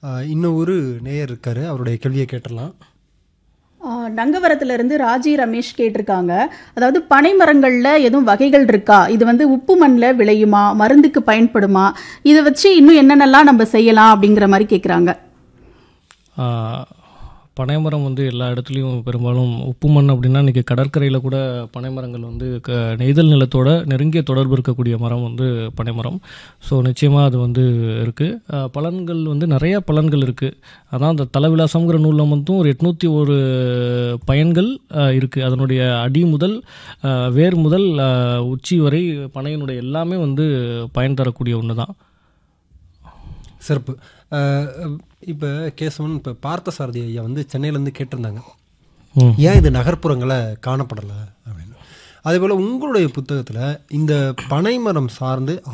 ஆஹ் இன்னும் ஒரு நேயர் இருக்காரு அவருடைய கேள்வியை கேட்டுடலாம் ஆஹ் நங்கவரத்துல இருந்து ராஜி ரமேஷ் கேட்டிருக்காங்க அதாவது பனை மரங்கள்ல எதுவும் வகைகள் இருக்கா இது வந்து உப்பு மண்ணில் விளையுமா மருந்துக்கு பயன்படுமா இதை வச்சு இன்னும் என்னென்னலாம் நம்ம செய்யலாம் அப்படிங்கிற மாதிரி கேட்குறாங்க பனைமரம் வந்து எல்லா இடத்துலையும் பெரும்பாலும் உப்பு மண் அப்படின்னா இன்றைக்கி கடற்கரையில் கூட பனைமரங்கள் வந்து க நெய்தல் நிலத்தோட நெருங்கிய தொடர்பு இருக்கக்கூடிய மரம் வந்து பனைமரம் ஸோ நிச்சயமாக அது வந்து இருக்குது பலன்கள் வந்து நிறைய பலன்கள் இருக்குது அதான் அந்த தலவிலாசம்ங்கிற நூலில் மட்டும் ஒரு எட்நூற்றி ஒரு பயன்கள் இருக்குது அதனுடைய அடி முதல் அஹ், வேர் முதல் அஹ், உச்சி வரை பனையினுடைய எல்லாமே வந்து பயன் தரக்கூடிய ஒன்று தான் சிறப்பு இப்போ கேசவன் இப்போ பார்த்தசாரதி ஐயா வந்து சென்னையிலேருந்து கேட்டிருந்தாங்க ம். ஏன் இது நகர்ப்புறங்களை காணப்படலை அப்படின்னு அதே போல் உங்களுடைய புத்தகத்தில் இந்த பனைமரம் சார்ந்து